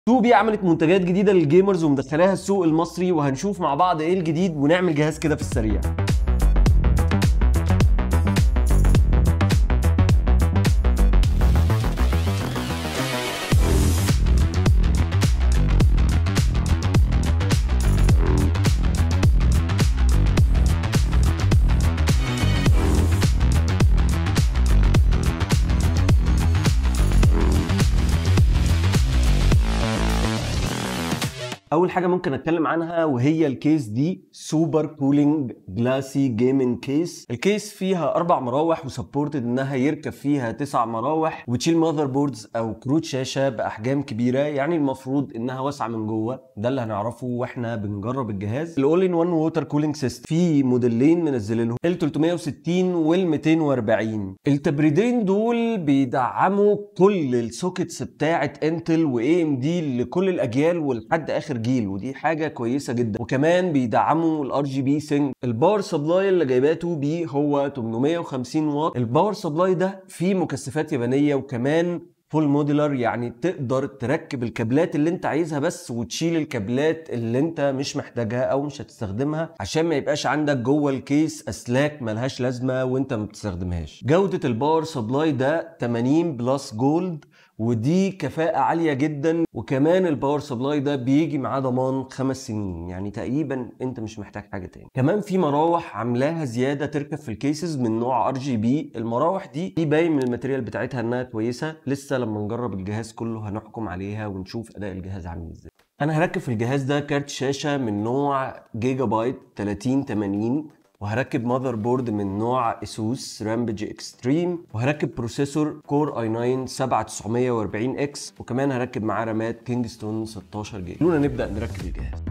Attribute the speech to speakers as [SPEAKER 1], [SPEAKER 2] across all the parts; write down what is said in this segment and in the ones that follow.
[SPEAKER 1] توبي عملت منتجات جديده للجيمرز ومدخلاها السوق المصري وهنشوف مع بعض ايه الجديد ونعمل جهاز كده في السريع اول حاجه ممكن اتكلم عنها وهي الكيس دي سوبر كولينج جلاسي جيمنج كيس الكيس فيها اربع مراوح وسبورتد انها يركب فيها تسع مراوح وتشيل ماذر بوردز او كروت شاشه باحجام كبيره يعني المفروض انها واسعه من جوه ده اللي هنعرفه واحنا بنجرب الجهاز الاول ان 1 ووتر كولينج سيستم في موديلين منزلينهم ال 360 وال 240 التبريدين دول بيدعموا كل السوكيتس بتاعه انتل واي ام دي لكل الاجيال ولحد اخر جيل ودي حاجه كويسه جدا وكمان بيدعموا الار جي بي سينج الباور سبلاي اللي جايباته بيه هو 850 واط الباور سبلاي ده فيه مكثفات يابانيه وكمان فول موديلر يعني تقدر تركب الكابلات اللي انت عايزها بس وتشيل الكابلات اللي انت مش محتاجها او مش هتستخدمها عشان ما يبقاش عندك جوه الكيس اسلاك ملهاش لازمه وانت ما بتستخدمهاش جوده الباور سبلاي ده 80 بلس جولد ودي كفاءة عالية جدا وكمان الباور سبلاي ده بيجي معاه ضمان خمس سنين يعني تقريبا انت مش محتاج حاجة تاني كمان في مراوح عاملاها زيادة تركب في الكيسز من نوع ار جي بي المراوح دي دي باين من الماتيريال بتاعتها انها كويسة لسه لما نجرب الجهاز كله هنحكم عليها ونشوف اداء الجهاز عامل ازاي انا هركب في الجهاز ده كارت شاشة من نوع جيجا بايت 3080 وهركب ماذر بورد من نوع اسوس رامبج اكستريم وهركب بروسيسور كور اي 9 7940 اكس وكمان هركب معاه رامات كينجستون 16 جيجا خلونا نبدا نركب الجهاز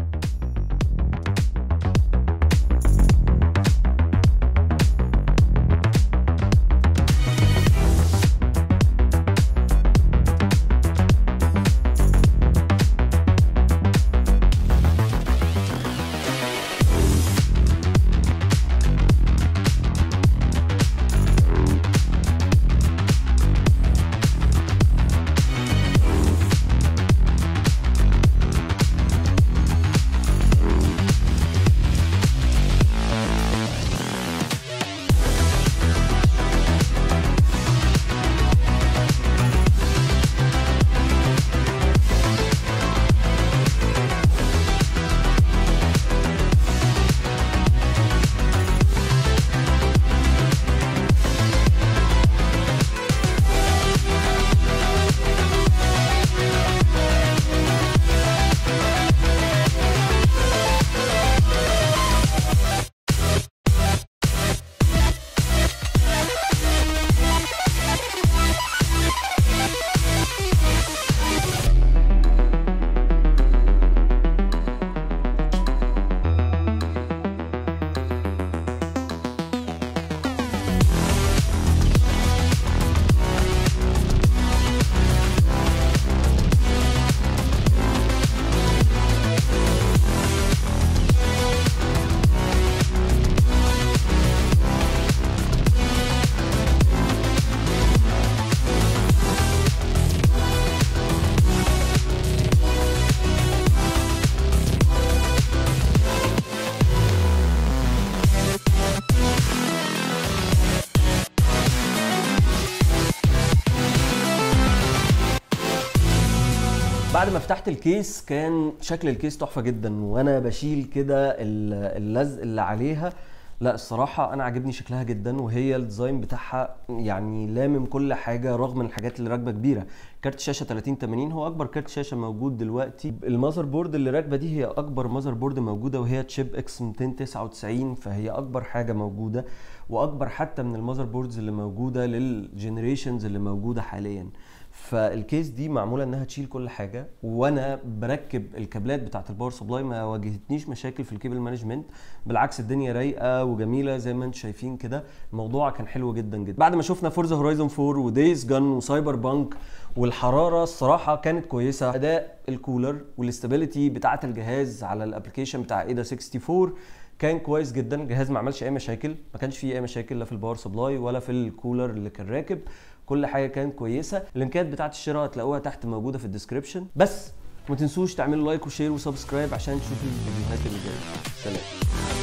[SPEAKER 1] بعد ما فتحت الكيس كان شكل الكيس تحفه جدا وانا بشيل كده اللزق اللي عليها لا الصراحة أنا عاجبني شكلها جدا وهي الديزاين بتاعها يعني لامم كل حاجة رغم الحاجات اللي راكبة كبيرة كارت شاشة 3080 هو أكبر كارت شاشة موجود دلوقتي المذر بورد اللي راكبة دي هي أكبر مذر بورد موجودة وهي تشيب اكس 299 فهي أكبر حاجة موجودة وأكبر حتى من المذر بوردز اللي موجودة للجنريشنز اللي موجودة حاليا فالكيس دي معموله انها تشيل كل حاجه وانا بركب الكابلات بتاعه الباور سبلاي ما واجهتنيش مشاكل في الكيبل مانجمنت بالعكس الدنيا رايقه وجميله زي ما انتم شايفين كده الموضوع كان حلو جدا جدا بعد ما شفنا فورزا هورايزون 4 ودايز جن وسايبر بانك والحراره الصراحه كانت كويسه اداء الكولر والاستابيليتي بتاعه الجهاز على الابلكيشن بتاع ايدا 64 كان كويس جدا جهاز ما عملش اي مشاكل ما كانش فيه اي مشاكل لا في الباور سبلاي ولا في الكولر اللي كان راكب كل حاجه كانت كويسه اللينكات بتاعت الشراء هتلاقوها تحت موجوده في الديسكربشن بس ما تنسوش تعملوا لايك وشير وسبسكرايب عشان تشوفوا الفيديوهات اللي جايه سلام